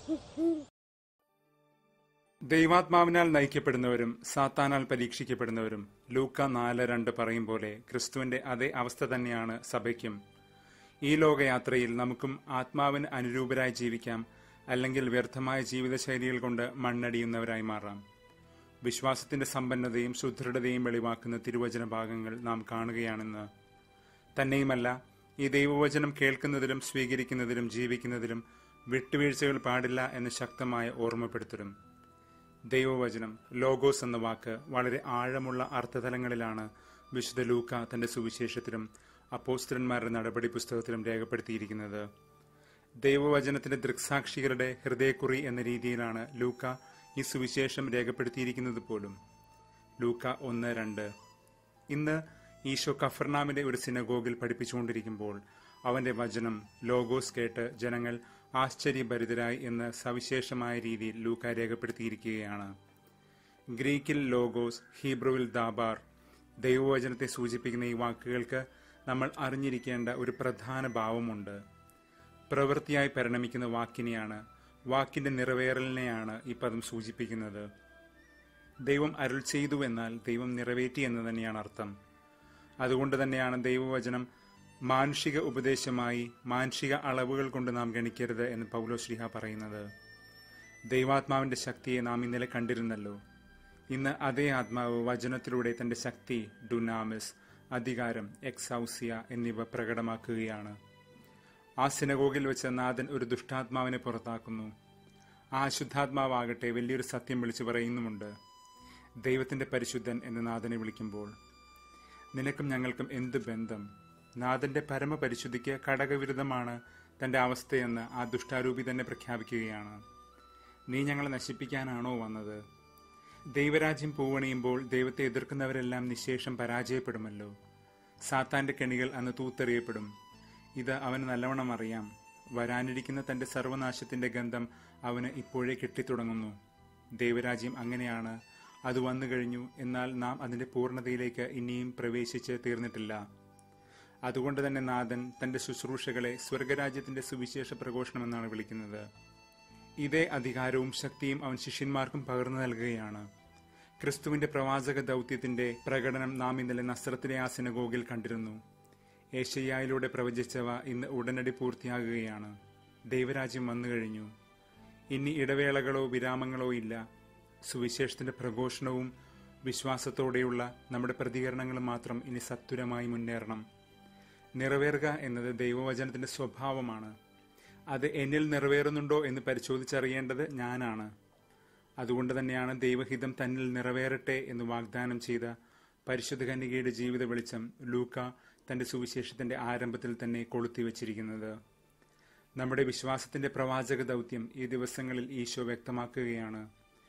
ദൈവാത്മാവിനാൽ നയിക്കപ്പെടുന്നവരും സാത്താനാൽ പരീക്ഷിക്കപ്പെടുന്നവരും ലൂക്ക നാല് രണ്ട് പറയും പോലെ ക്രിസ്തുവിന്റെ അതേ അവസ്ഥ തന്നെയാണ് സഭയ്ക്കും ഈ ലോകയാത്രയിൽ നമുക്കും ആത്മാവിന് അനുരൂപരായി ജീവിക്കാം അല്ലെങ്കിൽ വ്യർത്ഥമായ ജീവിതശൈലികൾ കൊണ്ട് മണ്ണടിയുന്നവരായി മാറാം വിശ്വാസത്തിന്റെ സമ്പന്നതയും സുദൃഢതയും വെളിവാക്കുന്ന തിരുവചന ഭാഗങ്ങൾ നാം കാണുകയാണെന്ന് തന്നെയുമല്ല ഈ ദൈവവചനം കേൾക്കുന്നതിലും സ്വീകരിക്കുന്നതിലും ജീവിക്കുന്നതിലും വിട്ടുവീഴ്ചകൾ പാടില്ല എന്ന് ശക്തമായ ഓർമ്മപ്പെടുത്തലും ദൈവവചനം ലോഗോസ് എന്ന വാക്ക് വളരെ ആഴമുള്ള അർത്ഥതലങ്ങളിലാണ് വിശുദ്ധ ലൂക്ക തന്റെ സുവിശേഷത്തിലും അപ്പോസ്തലന്മാരുടെ നടപടി പുസ്തകത്തിലും രേഖപ്പെടുത്തിയിരിക്കുന്നത് ദൈവവചനത്തിന്റെ ദൃക്സാക്ഷികളുടെ ഹൃദയക്കുറി എന്ന രീതിയിലാണ് ലൂക്ക ഈ സുവിശേഷം രേഖപ്പെടുത്തിയിരിക്കുന്നത് പോലും ലൂക്ക ഒന്ന് രണ്ട് ഇന്ന് ഈശോ കഫർനാമിന്റെ ഒരു സിനഗോഗിൽ പഠിപ്പിച്ചുകൊണ്ടിരിക്കുമ്പോൾ അവന്റെ വചനം ലോഗോസ് കേട്ട് ജനങ്ങൾ ആശ്ചര്യഭരിതരായി എന്ന് സവിശേഷമായ രീതിയിൽ ലൂക്ക രേഖപ്പെടുത്തിയിരിക്കുകയാണ് ഗ്രീക്കിൽ ലോഗോസ് ഹീബ്രുവിൽ ദാബാർ ദൈവവചനത്തെ സൂചിപ്പിക്കുന്ന ഈ വാക്കുകൾക്ക് നമ്മൾ അറിഞ്ഞിരിക്കേണ്ട ഒരു പ്രധാന ഭാവമുണ്ട് പ്രവൃത്തിയായി പരിണമിക്കുന്ന വാക്കിനെയാണ് വാക്കിന്റെ നിറവേറലിനെയാണ് ഈ പദം സൂചിപ്പിക്കുന്നത് ദൈവം അരുൾ ചെയ്തു എന്നാൽ ദൈവം നിറവേറ്റി എന്ന് തന്നെയാണ് അർത്ഥം അതുകൊണ്ട് തന്നെയാണ് ദൈവവചനം മാനുഷിക ഉപദേശമായി മാനുഷിക അളവുകൾ കൊണ്ട് നാം ഗണിക്കരുത് എന്ന് പൗലോ ശ്രീഹ പറയുന്നത് ദൈവാത്മാവിന്റെ ശക്തിയെ നാം ഇന്നലെ കണ്ടിരുന്നല്ലോ ഇന്ന് അതേ ആത്മാവ് വചനത്തിലൂടെ തന്റെ ശക്തി ഡുനാമിസ് അധികാരം എക്സൗസിയ എന്നിവ പ്രകടമാക്കുകയാണ് ആ സിനഗോഗിൽ വെച്ച് നാഥൻ ഒരു ദുഷ്ടാത്മാവിനെ പുറത്താക്കുന്നു ആ അശുദ്ധാത്മാവാകട്ടെ വലിയൊരു സത്യം വിളിച്ചു പറയുന്നുമുണ്ട് ദൈവത്തിന്റെ പരിശുദ്ധൻ എന്ന് നാഥനെ വിളിക്കുമ്പോൾ നിനക്കും ഞങ്ങൾക്കും എന്ത് ബന്ധം നാഥന്റെ പരമപരിശുദ്ധിക്ക് ഘടകവിരുദ്ധമാണ് തന്റെ അവസ്ഥയെന്ന് ആ ദുഷ്ടാരൂപി തന്നെ പ്രഖ്യാപിക്കുകയാണ് നീ ഞങ്ങളെ നശിപ്പിക്കാനാണോ വന്നത് ദൈവരാജ്യം പൂവണിയുമ്പോൾ ദൈവത്തെ എതിർക്കുന്നവരെല്ലാം നിശേഷം പരാജയപ്പെടുമല്ലോ സാത്താന്റെ കെണികൾ അന്ന് തൂത്തെറിയപ്പെടും ഇത് അവന് നല്ലവണ്ണം അറിയാം വരാനിരിക്കുന്ന തന്റെ സർവനാശത്തിന്റെ ഗന്ധം അവന് ഇപ്പോഴേ കിട്ടിത്തുടങ്ങുന്നു ദൈവരാജ്യം അങ്ങനെയാണ് അത് വന്നു കഴിഞ്ഞു എന്നാൽ നാം അതിന്റെ പൂർണ്ണതയിലേക്ക് ഇനിയും പ്രവേശിച്ച് തീർന്നിട്ടില്ല അതുകൊണ്ട് തന്നെ നാഥൻ തന്റെ ശുശ്രൂഷകളെ സ്വർഗരാജ്യത്തിന്റെ സുവിശേഷ പ്രഘോഷണമെന്നാണ് വിളിക്കുന്നത് ഇതേ അധികാരവും ശക്തിയും അവൻ ശിഷ്യന്മാർക്കും പകർന്നു നൽകുകയാണ് ക്രിസ്തുവിന്റെ പ്രവാചക ദൗത്യത്തിന്റെ പ്രകടനം നാം ഇന്നലെ നസ്രത്തിലെ ആ സിനഗോഗിൽ കണ്ടിരുന്നു ഏഷ്യയിലൂടെ പ്രവചിച്ചവ ഇന്ന് ഉടനടി പൂർത്തിയാകുകയാണ് ദൈവരാജ്യം വന്നു കഴിഞ്ഞു ഇനി ഇടവേളകളോ വിരാമങ്ങളോ ഇല്ല സുവിശേഷത്തിന്റെ പ്രഘോഷണവും വിശ്വാസത്തോടെയുള്ള നമ്മുടെ പ്രതികരണങ്ങളും മാത്രം ഇനി സത്വരമായി മുന്നേറണം നിറവേറുക എന്നത് ദൈവവചനത്തിന്റെ സ്വഭാവമാണ് അത് എന്നിൽ നിറവേറുന്നുണ്ടോ എന്ന് പരിശോധിച്ചറിയേണ്ടത് ഞാനാണ് അതുകൊണ്ട് തന്നെയാണ് ദൈവഹിതം തന്നിൽ നിറവേറട്ടെ എന്ന് വാഗ്ദാനം ചെയ്ത പരിശുദ്ധ കന്യകയുടെ ജീവിത വെളിച്ചം ലൂക്ക തന്റെ സുവിശേഷത്തിന്റെ ആരംഭത്തിൽ തന്നെ കൊളുത്തിവച്ചിരിക്കുന്നത് നമ്മുടെ വിശ്വാസത്തിന്റെ പ്രവാചക ദൗത്യം ഈ ദിവസങ്ങളിൽ ഈശോ വ്യക്തമാക്കുകയാണ്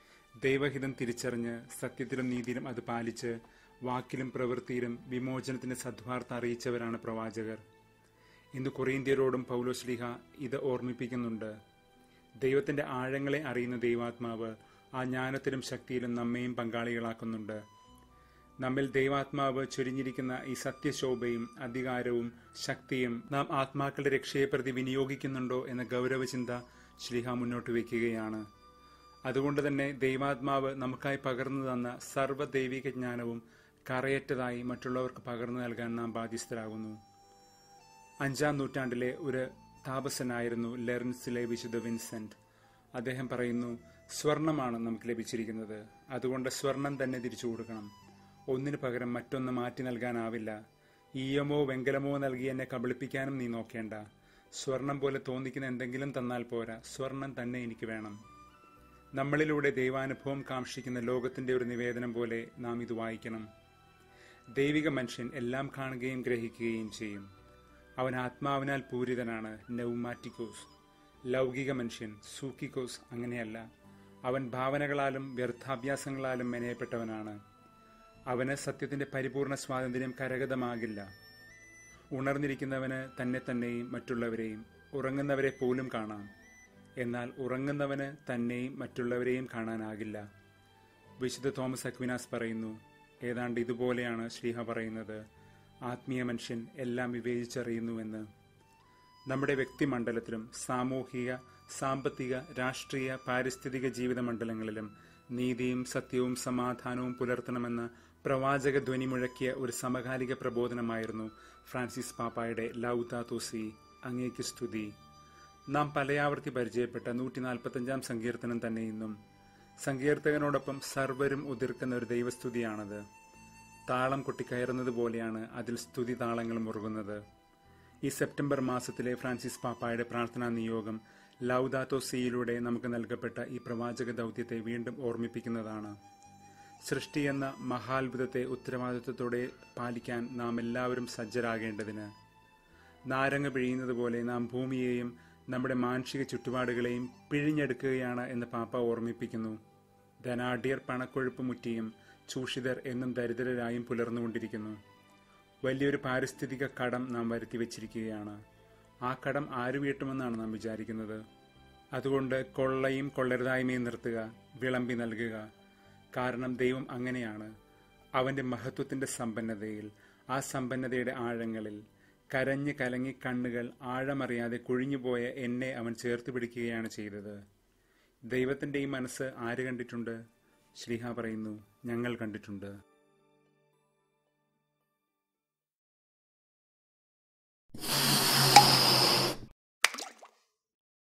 ദൈവഹിതം തിരിച്ചറിഞ്ഞ് സത്യത്തിലും നീതിയിലും അത് പാലിച്ച് വാക്കിലും പ്രവൃത്തിയിലും വിമോചനത്തിന്റെ സദ്വാർത്ത അറിയിച്ചവരാണ് പ്രവാചകർ ഇന്ന് കൊറിയന്ത്യരോടും പൗലോശ്ലിഹ ഇത് ഓർമ്മിപ്പിക്കുന്നുണ്ട് ദൈവത്തിന്റെ ആഴങ്ങളെ അറിയുന്ന ദൈവാത്മാവ് ആ ജ്ഞാനത്തിലും ശക്തിയിലും നമ്മയും പങ്കാളികളാക്കുന്നുണ്ട് നമ്മിൽ ദൈവാത്മാവ് ചൊരിഞ്ഞിരിക്കുന്ന ഈ സത്യശോഭയും അധികാരവും ശക്തിയും നാം ആത്മാക്കളുടെ രക്ഷയെ പ്രതി വിനിയോഗിക്കുന്നുണ്ടോ എന്ന ഗൗരവചിന്ത ശ്ലിഹ മുന്നോട്ട് വയ്ക്കുകയാണ് അതുകൊണ്ട് തന്നെ ദൈവാത്മാവ് നമുക്കായി പകർന്നു തന്ന സർവ്വ ദൈവിക ജ്ഞാനവും കറയറ്റതായി മറ്റുള്ളവർക്ക് പകർന്നു നൽകാൻ നാം ബാധ്യസ്ഥരാകുന്നു അഞ്ചാം നൂറ്റാണ്ടിലെ ഒരു താപസനായിരുന്നു ലെർൻസിലെ വിശുദ്ധ വിൻസെന്റ് അദ്ദേഹം പറയുന്നു സ്വർണമാണ് നമുക്ക് ലഭിച്ചിരിക്കുന്നത് അതുകൊണ്ട് സ്വർണം തന്നെ തിരിച്ചു കൊടുക്കണം ഒന്നിനു പകരം മറ്റൊന്ന് മാറ്റി നൽകാനാവില്ല ഈയമോ വെങ്കലമോ നൽകി എന്നെ കബളിപ്പിക്കാനും നീ നോക്കേണ്ട സ്വർണം പോലെ തോന്നിക്കുന്ന എന്തെങ്കിലും തന്നാൽ പോരാ സ്വർണം തന്നെ എനിക്ക് വേണം നമ്മളിലൂടെ ദൈവാനുഭവം കാക്ഷിക്കുന്ന ലോകത്തിന്റെ ഒരു നിവേദനം പോലെ നാം ഇത് വായിക്കണം ദൈവിക മനുഷ്യൻ എല്ലാം കാണുകയും ഗ്രഹിക്കുകയും ചെയ്യും അവൻ ആത്മാവിനാൽ പൂരിതനാണ് നൗമാറ്റിക്കോസ് ലൗകിക മനുഷ്യൻ സൂക്കിക്കോസ് അങ്ങനെയല്ല അവൻ ഭാവനകളാലും വ്യർത്ഥാഭ്യാസങ്ങളാലും മെനയപ്പെട്ടവനാണ് അവന് സത്യത്തിന്റെ പരിപൂർണ സ്വാതന്ത്ര്യം കരഗതമാകില്ല ഉണർന്നിരിക്കുന്നവന് തന്നെ തന്നെയും മറ്റുള്ളവരെയും ഉറങ്ങുന്നവരെ പോലും കാണാം എന്നാൽ ഉറങ്ങുന്നവന് തന്നെയും മറ്റുള്ളവരെയും കാണാനാകില്ല വിശുദ്ധ തോമസ് അക്വിനാസ് പറയുന്നു ഏതാണ്ട് ഇതുപോലെയാണ് ശ്രീഹ പറയുന്നത് ആത്മീയ മനുഷ്യൻ എല്ലാം വിവേചിച്ചറിയുന്നുവെന്ന് നമ്മുടെ വ്യക്തിമണ്ഡലത്തിലും സാമൂഹിക സാമ്പത്തിക രാഷ്ട്രീയ പാരിസ്ഥിതിക ജീവിത മണ്ഡലങ്ങളിലും നീതിയും സത്യവും സമാധാനവും പുലർത്തണമെന്ന് പ്രവാചക ധ്വനി മുഴക്കിയ ഒരു സമകാലിക പ്രബോധനമായിരുന്നു ഫ്രാൻസിസ് പാപ്പായുടെ ലൗതാതോസി അങ്ങേക്ക് സ്തുതി നാം പലയാവർത്തി പരിചയപ്പെട്ട നൂറ്റി നാൽപ്പത്തഞ്ചാം സങ്കീർത്തനം തന്നെ ഇന്നും സങ്കീർത്തകനോടൊപ്പം സർവരും ഉതിർക്കുന്ന ഒരു ദൈവസ്തുതിയാണത് താളം കൊട്ടിക്കയറുന്നത് പോലെയാണ് അതിൽ സ്തുതി താളങ്ങൾ മുറുകുന്നത് ഈ സെപ്റ്റംബർ മാസത്തിലെ ഫ്രാൻസിസ് പാപ്പായുടെ പ്രാർത്ഥനാ നിയോഗം ലൗദാത്തോ സിയിലൂടെ നമുക്ക് നൽകപ്പെട്ട ഈ പ്രവാചക ദൗത്യത്തെ വീണ്ടും ഓർമ്മിപ്പിക്കുന്നതാണ് സൃഷ്ടി എന്ന മഹാത്ഭുതത്തെ ഉത്തരവാദിത്വത്തോടെ പാലിക്കാൻ നാം എല്ലാവരും സജ്ജരാകേണ്ടതിന് നാരങ്ങ പിഴിയുന്നത് പോലെ നാം ഭൂമിയെയും നമ്മുടെ മാനുഷിക ചുറ്റുപാടുകളെയും പിഴിഞ്ഞെടുക്കുകയാണ് എന്ന് പാപ്പ ഓർമ്മിപ്പിക്കുന്നു ധനാഢ്യർ പണക്കൊഴുപ്പ് മുറ്റിയും ചൂഷിതർ എന്നും ദരിദ്രരായും പുലർന്നുകൊണ്ടിരിക്കുന്നു വലിയൊരു പാരിസ്ഥിതിക കടം നാം വരുത്തി വച്ചിരിക്കുകയാണ് ആ കടം ആര് വീട്ടുമെന്നാണ് നാം വിചാരിക്കുന്നത് അതുകൊണ്ട് കൊള്ളയും കൊള്ളരുതായ്മയും നിർത്തുക വിളമ്പി നൽകുക കാരണം ദൈവം അങ്ങനെയാണ് അവന്റെ മഹത്വത്തിന്റെ സമ്പന്നതയിൽ ആ സമ്പന്നതയുടെ ആഴങ്ങളിൽ കരഞ്ഞ് കലങ്ങി കണ്ണുകൾ ആഴമറിയാതെ കുഴിഞ്ഞുപോയ എന്നെ അവൻ ചേർത്ത് പിടിക്കുകയാണ് ചെയ്തത് ദൈവത്തിന്റെ ഈ മനസ്സ് ആര് കണ്ടിട്ടുണ്ട് ശ്രീഹ പറയുന്നു ഞങ്ങൾ കണ്ടിട്ടുണ്ട് you